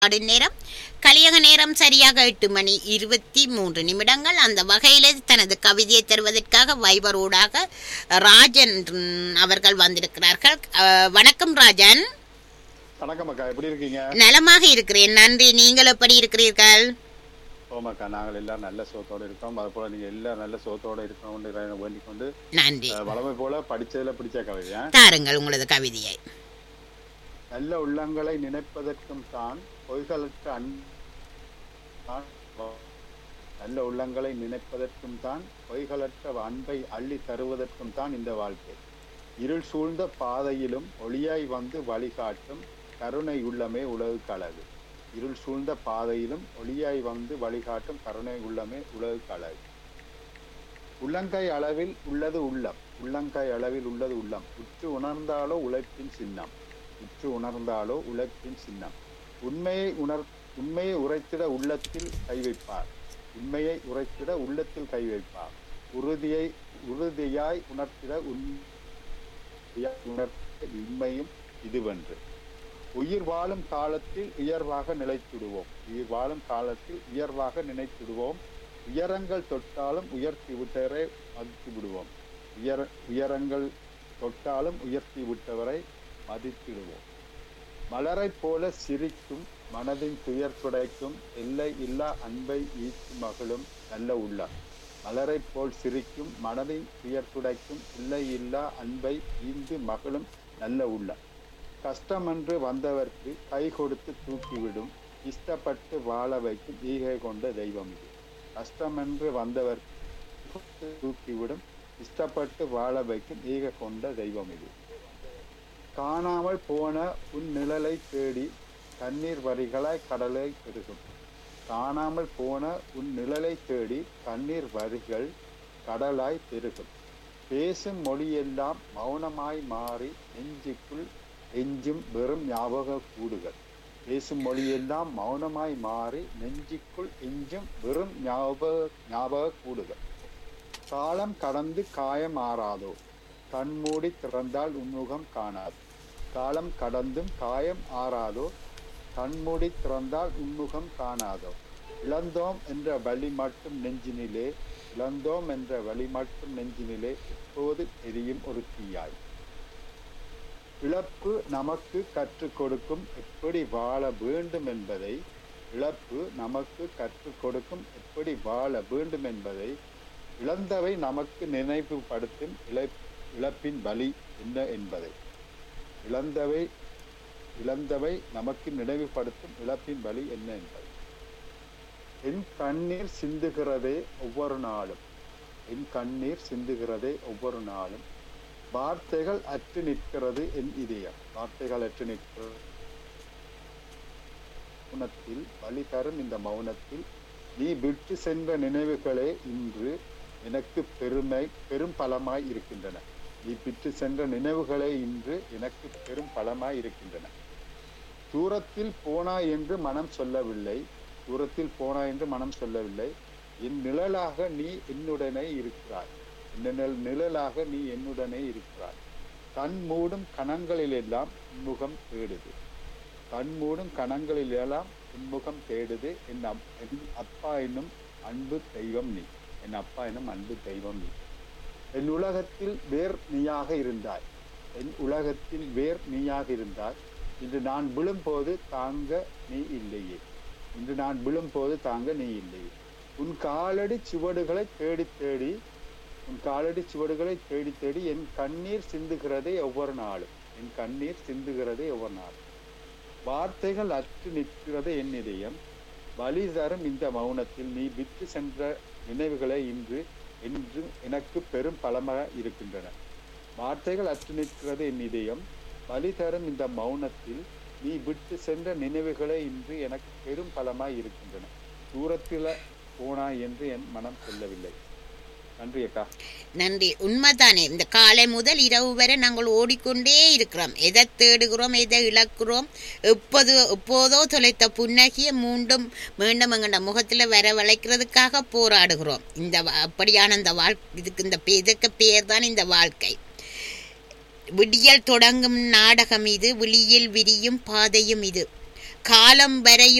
அடு நேரம் கலியக நேரம் சரியாக எட்டு மணி இருபத்தி மூன்று நிமிடங்கள் அந்த வகையில் தனது கவிதையை தருவதற்காக வைபரோடாக ராஜன் ம், அவர்கள் வந்திருக்கிறார்கள் அஹ், வணக்கம் ராஜன் வணக்கம் அக்கா எப்படி இருக்கீங்க நலமாக இருக்கிறேன் நன்றி நீங்கள் எப்படி இருக்கிறீர்கள் ஓமாக்கா நாங்கள் எல்லாம் நல்ல சோத்தோட இருக்கோம் அது போல நீங்க எல்லாம் நல்ல சோத்தோட இருக்கணும்னு இறைவனை வேண்டிக் கொண்டு நன்றி அஹ், வளமை போல படிச்சதுல பிடிச்ச கவிதை தாருங்கள் உங்களது கவிதையை நல்ல உள்ளங்களை நினைப்பதற்கும் தான் பொய்களற்ற அன் தான் வா- நல்ல உள்ளங்களை நினைப்பதற்கும் தான் பொய்களற்ற அன்பை அள்ளி தருவதற்கும் தான் இந்த வாழ்க்கை இருள் சூழ்ந்த பாதையிலும் ஒளியாய் வந்து வழிகாட்டும் கருணை உள்ளமே உலகுக்கு அழகு இருள் சூழ்ந்த பாதையிலும் ஒளியாய் வந்து வழிகாட்டும் கருணை உள்ளமே உலகுக்கு அழகு உள்ளங்கை அளவில் உள்ளது உள்ளம் உள்ளங்கை அளவில் உள்ளது உள்ளம் உற்று உணர்ந்தாலோ உழைப்பின் சின்னம் உற்று உணர்ந்தாலோ உழைப்பின் சின்னம் உண்மையை உணர் உண்மையை உரைத்திட உள்ளத்தில் கை வைப்பார் உண்மையை உரைத்திட உள்ளத்தில் கை வைப்பார் உறுதியை உறுதியாய் உணர்த்திட உண்மையாய் உணர்த்திட உண்மையும் இதுவென்று உயிர் வாழும் காலத்தில் உயர்வாக நிலைத்திடுவோம் உயிர் வாழும் காலத்தில் உயர்வாக நினைத்திடுவோம் உயரங்கள் தொட்டாலும் உயர்த்தி விட்டவரை மதித்து விடுவோம் உயர உயரங்கள் தொட்டாலும் உயர்த்தி விட்டவரை மதித்திடுவோம் மலரைப் போல சிரிக்கும் மனதின் துயர் துடைக்கும் எல்லை இல்லா அன்பை ஈர்த்து மகளும் நல்ல உள்ளம் மலரைப் போல் சிரிக்கும் மனதின் துயர் துடைக்கும் எல்லை இல்லா அன்பை ஈந்து மகளும் நல்ல உள்ளம் கஷ்டமென்று வந்தவர்க்கு கை கொடுத்து தூக்கிவிடும் இஷ்டப்பட்டு வாழ வைக்கும் ஈகை கொண்ட தெய்வம் இது கஷ்டமென்று வந்தவர்க்கு தூக்கிவிடும் இஷ்டப்பட்டு வாழ வைக்கும் ஈகை கொண்ட தெய்வம் இது காணாமல் போன உன் நிழலை தேடி கண்ணீர் வரிகளாய் கடலை பெருகும் காணாமல் போன உன் நிழலை தேடி கண்ணீர் வரிகள் கடலாய் பெருகும் பேசும் மொழியெல்லாம் மௌனமாய் மாறி நெஞ்சுக்குள் எஞ்சும் வெறும் ஞாபக கூடுகள் பேசும் மொழியெல்லாம் மௌனமாய் மாறி நெஞ்சுக்குள் எஞ்சும் வெறும் ஞாபக ஞாபக கூடுகள் காலம் கடந்து காயம் ஆறாதோ கண்மூடி திறந்தால் உன்முகம் காணாது காலம் கடந்தும் காயம் ஆறாதோ கண்மூடி திறந்தால் உன்முகம் காணாதோ இழந்தோம் என்ற வழி மட்டும் நெஞ்சினிலே இழந்தோம் என்ற வழி மட்டும் நெஞ்சினிலே எப்போது எரியும் ஒரு தீயாய் இழப்பு நமக்கு கற்றுக் கொடுக்கும் எப்படி வாழ வேண்டும் என்பதை இழப்பு நமக்கு கற்றுக் கொடுக்கும் எப்படி வாழ வேண்டும் என்பதை இழந்தவை நமக்கு நினைவுபடுத்தும் இழப் இழப்பின் வலி என்ன என்பதை இழந்தவை இழந்தவை நமக்கு நினைவுபடுத்தும் இழப்பின் வலி என்ன என்பதை என் கண்ணீர் சிந்துகிறதே ஒவ்வொரு நாளும் என் கண்ணீர் சிந்துகிறதே ஒவ்வொரு நாளும் வார்த்தைகள் அற்று நிற்கிறது என் இதயம் வார்த்தைகள் அற்று நிற்கிறது மௌனத்தில் வழி தரும் இந்த மௌனத்தில் நீ விட்டு சென்ற நினைவுகளே இன்று எனக்கு பெருமை பெரும் பலமாய் இருக்கின்றன நீ விட்டு சென்ற நினைவுகளே இன்று எனக்கு பெரும் பலமாய் இருக்கின்றன தூரத்தில் போனாய் என்று மனம் சொல்லவில்லை தூரத்தில் போனாய் என்று மனம் சொல்லவில்லை என் நிழலாக நீ என்னுடனே இருக்கிறாய் என் நிழல் நிழலாக நீ என்னுடனே இருக்கிறாய் கண் மூடும் கணங்களிலெல்லாம் உன்முகம் தேடுது கண் மூடும் கணங்களிலெல்லாம் உன்முகம் தேடுது என் அப்- என் அப்பா என்னும் அன்பு தெய்வம் நீ என் அப்பா என்னும் அன்பு தெய்வம் நீ என் உலகத்தில் வேர் நீயாக இருந்தாய் என் உலகத்தில் வேர் நீயாக இருந்தாய் இன்று நான் விழும்போது தாங்க நீ இல்லையே இன்று நான் விழும்போது தாங்க நீ இல்லையே உன் காலடி சுவடுகளை தேடி தேடி உன் காலடி சுவடுகளை தேடி தேடி என் கண்ணீர் சிந்துகிறதே ஒவ்வொரு நாளும் என் கண்ணீர் சிந்துகிறதே ஒவ்வொரு நாளும் வார்த்தைகள் அற்று நிற்கிறது என் இதயம் வழி தரும் இந்த மௌனத்தில் நீ விட்டு சென்ற நினைவுகளை இன்று என்று எனக்கு பெரும் பலமாக இருக்கின்றன வார்த்தைகள் அற்று நிற்கிறது என் இதயம் வழி தரும் இந்த மௌனத்தில் நீ விட்டு சென்ற நினைவுகளே இன்று எனக்கு பெரும் பலமாய் இருக்கின்றன தூரத்தில் போனாய் என்று என் மனம் சொல்லவில்லை நன்றி அக்கா நன்றி உண்மைதானே இந்த காலை முதல் இரவு வரை நாங்கள் ஓடிக்கொண்டே இருக்கிறோம் எதை தேடுகிறோம் எதை இழக்கிறோம் எப்போது எப்போதோ தொலைத்த புன்னகியை மீண்டும் மீண்டும் எங்கட முகத்தில் வரவழைக்கிறதுக்காக போராடுகிறோம் இந்த வ- அப்படியான இந்த வாழ் இதுக்கு இந்த பே- இதுக்கு பேர் தான் இந்த வாழ்க்கை விடியல் தொடங்கும் நாடகம் இது விழியில் விரியும் பாதையும் இது காலம் வரையும்